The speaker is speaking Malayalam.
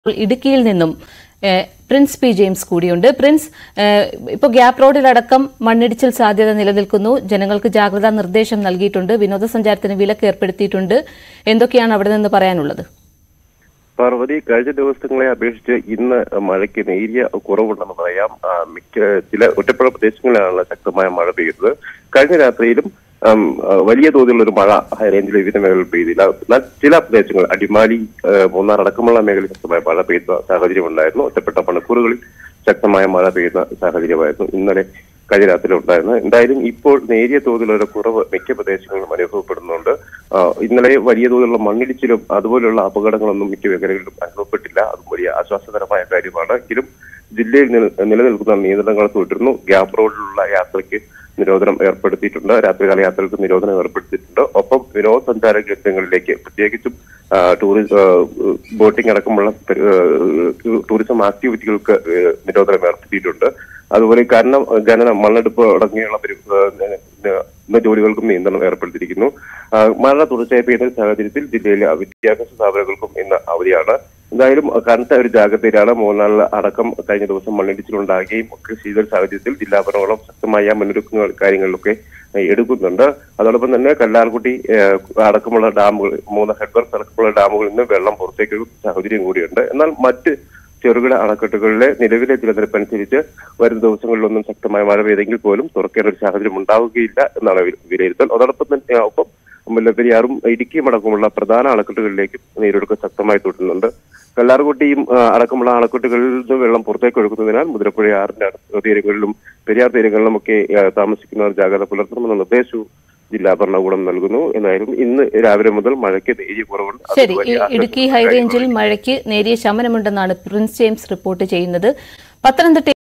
ഇടുക്കിയിൽ നിന്നും ഏഹ്, പ്രിൻസ് പി ജെയിംസ് കൂടിയുണ്ട് പ്രിൻസ് ഏഹ്, ഇപ്പോൾ ഗ്യാപ് റോഡിലടക്കം മണ്ണിടിച്ചിൽ സാധ്യത നിലനിൽക്കുന്നു ജനങ്ങൾക്ക് ജാഗ്രതാ നിർദ്ദേശം നൽകിയിട്ടുണ്ട് വിനോദസഞ്ചാരത്തിന് വിലക്ക് ഏർപ്പെടുത്തിയിട്ടുണ്ട് എന്തൊക്കെയാണ് അവിടെ നിന്ന് പറയാനുള്ളത് പാർവതി കഴിഞ്ഞ ദിവസങ്ങളെ അപേക്ഷിച്ച് ഇന്ന് മഴയ്ക്ക് നേരിയ കുറവുണ്ടെന്ന് പറയാം ആ, മിക്ക ചില ഒറ്റപ്പെട്ട പ്രദേശങ്ങളിലാണ് ശക്തമായ മഴ പെയ്യുന്നത് കഴിഞ്ഞ രാത്രിയിലും ഉം, ആ, വലിയ തോതിലുള്ള ഒരു മഴ ഹൈറേഞ്ചിലെ വിവിധ മേഖലകളിൽ പെയ്തില്ല എന്നാൽ ചില പ്രദേശങ്ങൾ അടിമാലി ആ, മൂന്നാർ അടക്കമുള്ള മേഖലയിൽ ശക്തമായ മഴ പെയ്ത സാഹചര്യം ഉണ്ടായിരുന്നു ഒറ്റപ്പെട്ട മണിക്കൂറുകളിൽ ശക്തമായ മഴ പെയ്യുന്ന സാഹചര്യമായിരുന്നു ഇന്നലെ കഴിഞ്ഞ രാത്രി ഉണ്ടായിരുന്നത് എന്തായാലും ഇപ്പോൾ നേരിയ തോതിലുള്ള ഒരു കുറവ് മിക്ക പ്രദേശങ്ങളിലും അനുഭവപ്പെടുന്നുണ്ട് ആ, ഇന്നലെ വലിയ തോതിലുള്ള മണ്ണിടിച്ചിലും അതുപോലുള്ള അപകടങ്ങളൊന്നും മിക്ക മേഖലകളിലും അനുഭവപ്പെട്ടില്ല അതും വലിയ ആശ്വാസകരമായ കാര്യമാണ് എങ്കിലും ജില്ലയിൽ നില- നിലനിൽക്കുന്ന നിയന്ത്രണങ്ങൾ തുടരുന്നു ഗ്യാപ് റോഡിലുള്ള യാത്രയ്ക്ക് നിരോധനം ഏർപ്പെടുത്തിയിട്ടുണ്ട് രാത്രികാല യാത്രകൾക്ക് നിരോധനം ഏർപ്പെടുത്തിയിട്ടുണ്ട് ഒപ്പം വിനോദസഞ്ചാര കേന്ദ്രങ്ങളിലേക്ക് പ്രത്യേകിച്ചും ആ, ടൂറിസം ആ, ബോട്ടിംഗ് അടക്കമുള്ള പരി- ആ, ടൂറിസം ആക്ടിവിറ്റികൾക്ക് ഏ, നിരോധനം ഏർപ്പെടുത്തിയിട്ടുണ്ട് അതുപോലെ കാരണം ഖനനം മണ്ണെടുപ്പ് അടങ്ങിയുള്ള പരി- ആ, ന- ന- ജോലികൾക്കും നിയന്ത്രണം ഏർപ്പെടുത്തിയിരിക്കുന്നു ആ, മഴ തുടർച്ചയായി പെയ്യുന്ന സാഹചര്യത്തിൽ ജില്ലയിലെ വിദ്യാഭ്യാസ സ്ഥാപനങ്ങൾക്കും ഇന്ന് അവധിയാണ് എന്തായാലും കനത്ത ഒരു ജാഗ്രതയിലാണ് മൂന്നാൾ അടക്കം കഴിഞ്ഞ ദിവസം മണ്ണിടിച്ചിലുണ്ടാകുകയും ഒക്കെ ചെയ്ത ഒരു സാഹചര്യത്തിൽ ജില്ലാ ഭരണകൂടം ശക്തമായ മുന്നൊരുക്കങ്ങൾ കാര്യങ്ങളിലൊക്കെ ഏഹ്, എടുക്കുന്നുണ്ട് അതോടൊപ്പം തന്നെ കല്ലാർകുട്ടി ഏഹ്, അടക്കമുള്ള ഡാമുകൾ മൂന്ന് ഹെഡ്വർക്സ് അടക്കമുള്ള ഡാമുകളിൽ നിന്ന് വെള്ളം പുറത്തേക്ക് ഒരു സാഹചര്യം കൂടിയുണ്ട് എന്നാൽ മറ്റ് ചെറുകിട അണക്കെട്ടുകളിലെ നിലവിലെ ജലനിരപ്പ് അനുസരിച്ച് വരും ദിവസങ്ങളിലൊന്നും ശക്തമായ മഴ പെയ്തെങ്കിൽ പോലും തുറക്കേണ്ട ഒരു സാഹചര്യം ഉണ്ടാവുകയില്ല എന്നാണ് വി- വിലയിരുത്തൽ അതോടൊപ്പം തന്നെ ആ, ഒപ്പം മുല്ലപ്പെരിയാറും ഇടുക്കിയും അടക്കമുള്ള പ്രധാന അണക്കെട്ടുകളിലേക്കും നീരൊഴുക്ക് ശക്തമായി തുടരുന്നുണ്ട് കല്ലാർകുട്ടിയും ആ, അടക്കമുള്ള അണക്കെട്ടുകളിൽ നിന്ന് വെള്ളം പുറത്തേക്ക് ഒഴുകുന്നതിനാൽ മുതിരപ്പുഴ ആറിന്റെ അടുത്ത തീരങ്ങളിലും പെരിയാർ തീരങ്ങളിലും ഒക്കെ ആ, താമസിക്കുന്നവർ ജാഗ്രത പുലർത്തണമെന്ന നിർദ്ദേശവും ജില്ലാ ഭരണകൂടം നൽകുന്നു എന്നായാലും ഇന്ന് രാവിലെ മുതൽ മഴയ്ക്ക് നേരിയ കുറവുണ്ട് അത് ശരി വലിയ ഇ- ഇടുക്കി ഹൈറേഞ്ചിൽ മഴയ്ക്ക് നേരിയ ശമനമുണ്ടെന്നാണ് പ്രിൻസ് ജെയിംസ് റിപ്പോർട്ട് ചെയ്യുന്നത് പത്തനംതിട്ട